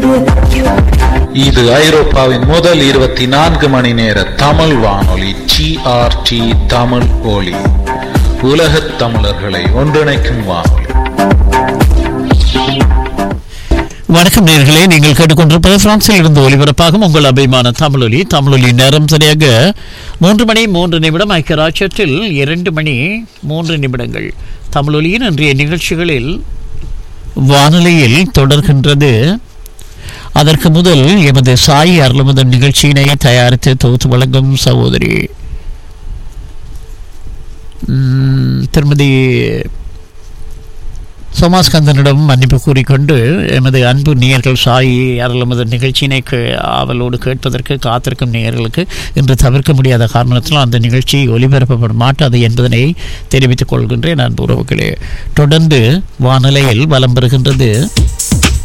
இது ஐரோப்பாவின் முதல் இருபத்தி நான்கு மணி நேர தமிழ் வானொலி ஜிஆர்டி தமிழ் ஒலி உலகத் தமிழர்களை ஒன்றிணைக்கும் வானொலி வணக்கம் நேர்களே நீங்கள் கேட்டுக்கொண்டிருப்பது பிரான்சில் இருந்து ஒலிபரப்பாகும் உங்கள் அபிமான தமிழொலி தமிழொலி நேரம் சரியாக மூன்று மணி மூன்று நிமிடம் ஐக்கிய ராஜ்யத்தில் இரண்டு மணி மூன்று நிமிடங்கள் தமிழொலியின் இன்றைய நிகழ்ச்சிகளில் வானொலியில் தொடர்கின்றது அதற்கு முதல் எமது சாய் அருளமுதன் நிகழ்ச்சியினை தயாரித்து தொகுத்து வழங்கும் சகோதரி ம், திருமதி சோமாஸ்கந்தனிடம் மன்னிப்பு கூறிக்கொண்டு எமது அன்பு நேயர்கள் சாய் அருளமது நிகழ்ச்சியினை கே- ஆவலோடு கேட்பதற்கு காத்திருக்கும் நேயர்களுக்கு இன்று தவிர்க்க முடியாத காரணத்தினால் அந்த நிகழ்ச்சி ஒலிபரப்பப்பட மாட்டாது என்பதனை தெரிவித்துக் கொள்கின்றேன் அன்பு உறவுகளே தொடர்ந்து வானிலையில் வலம் பெறுகின்றது